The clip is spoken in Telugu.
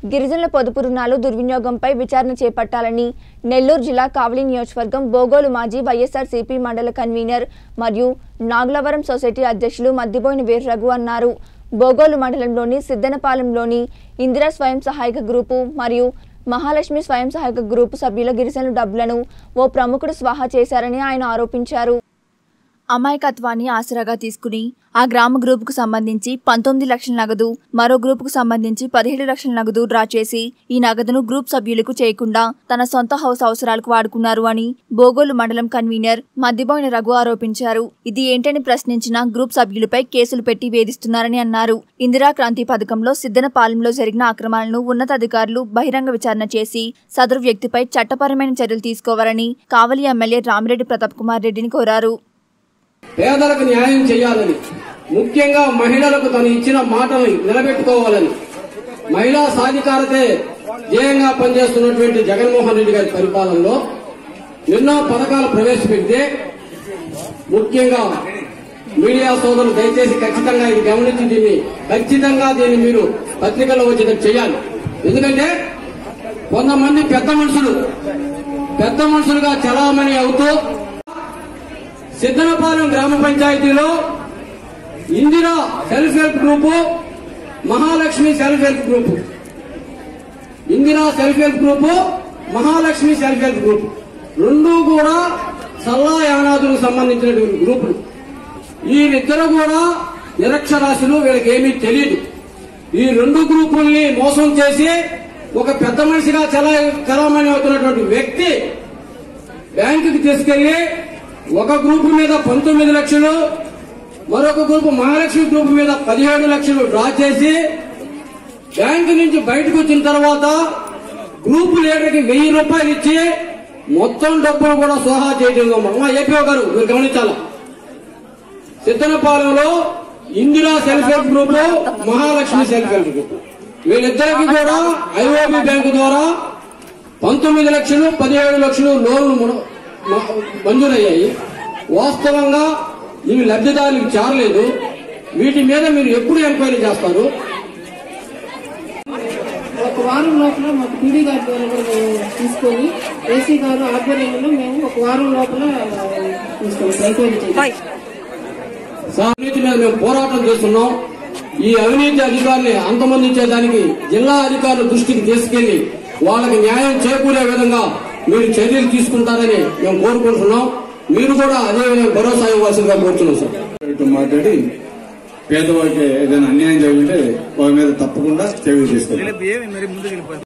గిరిజనుల పొదుపు రుణాలు దుర్వినియోగంపై విచారణ చేపట్టాలని నెల్లూరు జిల్లా కావలి నియోజకవర్గం బోగోలు మాజీ వైఎస్ఆర్సీపీ మండల కన్వీనర్ మరియు నాగులవరం సొసైటీ అధ్యక్షులు మద్దిబోయిన వీర రఘు అన్నారు బోగోలు మండలంలోని సిద్దనపాలెంలోని ఇందిరా స్వయం సహాయక గ్రూపు మరియు మహాలక్ష్మి స్వయం సహాయక గ్రూపు సభ్యుల గిరిజనుల డబ్బులను ఓ ప్రముఖుడు స్వాహా చేశారని ఆయన ఆరోపించారు అమాయకత్వాన్ని ఆసరాగా తీసుకుని ఆ గ్రామ గ్రూపుకు సంబంధించి పంతొమ్మిది లక్షల నగదు మరో గ్రూపుకు సంబంధించి పదిహేడు లక్షల నగదు డ్రా చేసి ఈ నగదును గ్రూప్ సభ్యులకు చేయకుండా తన సొంత హౌస్ అవసరాలకు వాడుకున్నారు అని బోగోలు మండలం కన్వీనర్ మద్దిబోయిన రఘు ఆరోపించారు ఇది ఏంటని ప్రశ్నించిన గ్రూప్ సభ్యులపై కేసులు పెట్టి వేధిస్తున్నారని అన్నారు ఇందిరా క్రాంతి పథకంలో సిద్దనపాలెంలో జరిగిన అక్రమాలను ఉన్నతాధికారులు బహిరంగ విచారణ చేసి సదరు వ్యక్తిపై చట్టపరమైన చర్యలు తీసుకోవాలని కావలి ఎమ్మెల్యే రామిరెడ్డి ప్రతాప్ కుమార్ రెడ్డిని కోరారు పేదలకు న్యాయం చేయాలని ముఖ్యంగా మహిళలకు తను ఇచ్చిన మాటను నిలబెట్టుకోవాలని మహిళా సాధికారతే ధ్యేయంగా పనిచేస్తున్నటువంటి జగన్మోహన్ రెడ్డి గారి పరిపాలనలో ఎన్నో పథకాలు ప్రవేశపెడితే ముఖ్యంగా మీడియా సోదరులు దయచేసి ఖచ్చితంగా ఇది గమనించి దీన్ని ఖచ్చితంగా దీన్ని మీరు పత్రికల్లో వచ్చేటట్టు చేయాలి ఎందుకంటే కొంతమంది పెద్ద మనుషులు పెద్ద మనుషులుగా చలామణి అవుతూ సిద్దనపాలెం గ్రామ పంచాయతీలో Indira self help group Mahalakshmi self help group Indira self help group Mahalakshmi self help group రెండు కూడా సల్లా యానాదులకు సంబంధించినటువంటి గ్రూపులు వీరిద్దరు కూడా నిరక్షరాస్యులు వీళ్ళకి ఏమీ తెలియదు ఈ రెండు గ్రూపుల్ని మోసం చేసి ఒక పెద్ద మనిషిగా చలా చలామణి అవుతున్నటువంటి వ్యక్తి బ్యాంకుకి తీసుకెళ్లి ఒక గ్రూపు మీద పంతొమ్మిది లక్షలు మరొక గ్రూపు మహాలక్ష్మి గ్రూప్ మీద పదిహేడు లక్షలు డ్రా చేసి బ్యాంకు నుంచి బయటకు వచ్చిన తర్వాత గ్రూప్ లీడర్కి వెయ్యి రూపాయలు ఇచ్చి మొత్తం డబ్బులు కూడా సోహా చేయడం మా ఏపీఓ గారు మీరు గమనించాలా సిద్ధనపాలెంలో Indira self help group Mahalakshmi self help group వీళ్ళిద్దరికి కూడా ఐఓబి బ్యాంకు ద్వారా పంతొమ్మిది లక్షలు పదిహేడు లక్షలు లోన్లు మున- మ- మంజూరయ్యాయి వాస్తవంగా ఇవి లబ్ధిదారులకు చేరలేదు వీటి మీద మీరు ఎప్పుడు ఎంక్వైరీ చేస్తారు ఒక వారం లోపల మాకు పీడీ గారి ద్వారా కూడా మేము తీసుకొని ఏసీ గారు ఆధ్వర్యంలో మేము ఒక వారం లోపల తీసుకొని ఎంక్వైరీ చేయాలి సార్ అవినీతి మీద మేము పోరాటం చేస్తున్నాం ఈ అవినీతి అధికారిని అంతమొందించేదానికి జిల్లా అధికారుల దృష్టికి తీసుకెళ్లి వాళ్ళకి న్యాయం చేకూరే విధంగా మీరు చర్యలు తీసుకుంటారని మేము కోరుకుంటున్నాం మీరు కూడా అదే విధంగా భరోసా ఇవ్వాల్సిందిగా కోరుతున్నాం సార్ ఇటు మాట్లాడి పేదవారికి ఏదైనా అన్యాయం జరిగితే వారి మీద తప్పకుండా చర్యలు తీసుకోవాలి